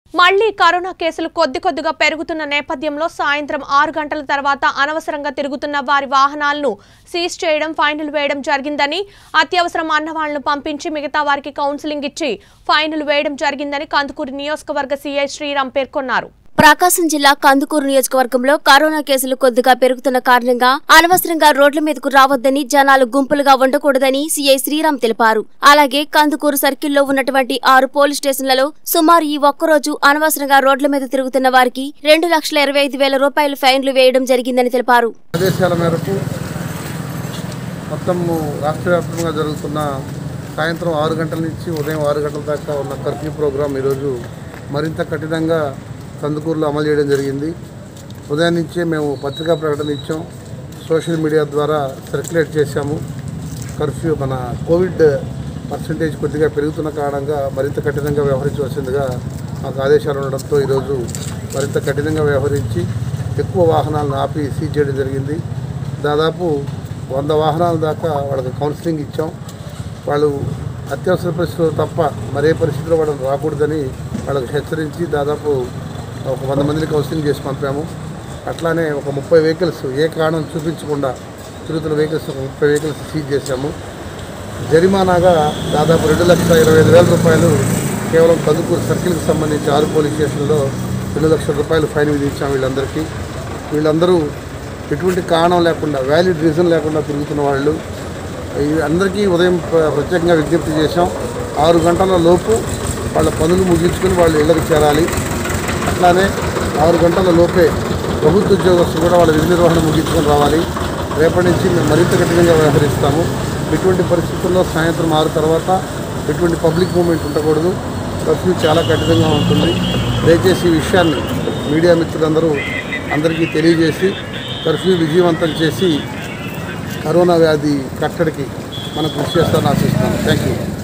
మళ్లీ కరోనా కేసులు కొద్ది కొద్దిగా పెరుగుతున్న నేపథ్యంలో సాయంత్రం ఆరు గంటల తర్వాత అనవసరంగా తిరుగుతున్న వారి వాహనాలను సీజ్ చేయడం ఫైన్లు వేయడం జరిగిందని అత్యవసరం అన్న వాళ్లను పంపించి మిగతా వారికి కౌన్సిలింగ్ ఇచ్చి ఫైన్లు వేయడం జరిగిందని కందుకూరు నియోజకవర్గ సీఐ శ్రీరామ్ పేర్కొన్నారు ప్రకాశం జిల్లా కందుకూరు నియోజకవర్గంలో కరోనా కేసులు కొద్దిగా పెరుగుతున్న కారణంగా అనవసరంగా రోడ్ల మీదకు రావద్దని జనాలు గుంపులుగా ఉండకూడదని సీఐ శ్రీరామ్ తెలిపారు అలాగే కందుకూరు సర్కిల్లో ఉన్నటువంటి ఆరు పోలీస్ స్టేషన్లలో సుమారు ఈ ఒక్కరోజు అనవసరంగా రోడ్ల మీద తిరుగుతున్న వారికి రెండు లక్షల ఇరవై ఐదు వేల రూపాయల ఫైన్లు వేయడం జరిగిందని తెలిపారు ఆదేశాల మేరకు మొత్తం రాష్ట్ర వ్యాప్తంగా జరుగుతున్న సాయంత్రం ఆరు గంటల నుంచి ఉదయం ఆరు గంటల దాకా ఉన్న కర్ఫ్యూ ప్రోగ్రాం ఈరోజు మరింత కఠినంగా కందుకూరులో అమలు చేయడం జరిగింది ఉదయం నుంచే మేము పత్రికా ప్రకటన ఇచ్చాం సోషల్ మీడియా ద్వారా సర్క్యులేట్ చేశాము కర్ఫ్యూ మన కోవిడ్ పర్సంటేజ్ కొద్దిగా పెరుగుతున్న కారణంగా మరింత కఠినంగా వ్యవహరించవలసిందిగా మాకు ఆదేశాలు ఉండడంతో ఈరోజు మరింత కఠినంగా వ్యవహరించి ఎక్కువ వాహనాలను ఆపి సీజ్ చేయడం జరిగింది దాదాపు వంద వాహనాల దాకా వాళ్ళకి కౌన్సిలింగ్ ఇచ్చాం వాళ్ళు అత్యవసర పరిస్థితుల్లో తప్ప మరే పరిస్థితిలో వాళ్ళని రాకూడదని వాళ్ళకి హెచ్చరించి దాదాపు ఒక వంద మందిని కౌన్సిలింగ్ చేసి పంపాము అట్లానే ఒక ముప్పై వెహికల్స్ ఏ కారణం చూపించకుండా తిరుగుతున్న వెహికల్స్ ఒక ముప్పై వెహికల్స్ సీజ్ చేశాము జరిమానాగా దాదాపు రెండు లక్షల ఇరవై ఐదు వేల రూపాయలు కేవలం కందుకూరు సర్కిల్కి సంబంధించి ఆరు పోలీస్ స్టేషన్లో రెండు లక్షల రూపాయలు ఫైన్ విధించాం వీళ్ళందరికీ వీళ్ళందరూ ఎటువంటి కారణం లేకుండా వ్యాలిడ్ రీజన్ లేకుండా తిరుగుతున్న వాళ్ళు ఈ అందరికీ ఉదయం ప్ర- ప్రత్యేకంగా విజ్ఞప్తి చేశాం ఆరు గంటల లోపు వాళ్ళ పనులు ముగించుకొని వాళ్ళు ఇళ్ళకి చేరాలి అట్లానే ఆరు గంటల లోపే ప్రభుత్వ ఉద్యోగస్తులు కూడా వాళ్ళ విధి నిర్వహణ ముగించుకొని రావాలి రేపటి నుంచి మేము మరింత కఠినంగా వ్యవహరిస్తాము ఎటువంటి పరిస్థితుల్లో సాయంత్రం ఆరు తర్వాత ఎటువంటి పబ్లిక్ మూమెంట్ ఉండకూడదు కర్ఫ్యూ చాలా కఠినంగా ఉంటుంది దయచేసి ఈ విషయాన్ని మీడియా మిత్రులందరూ అందరికీ తెలియజేసి కర్ఫ్యూ విజయవంతం చేసి కరోనా వ్యాధి కట్టడికి మనం కృషి చేస్తారని ఆశిస్తున్నాను థ్యాంక్ యూ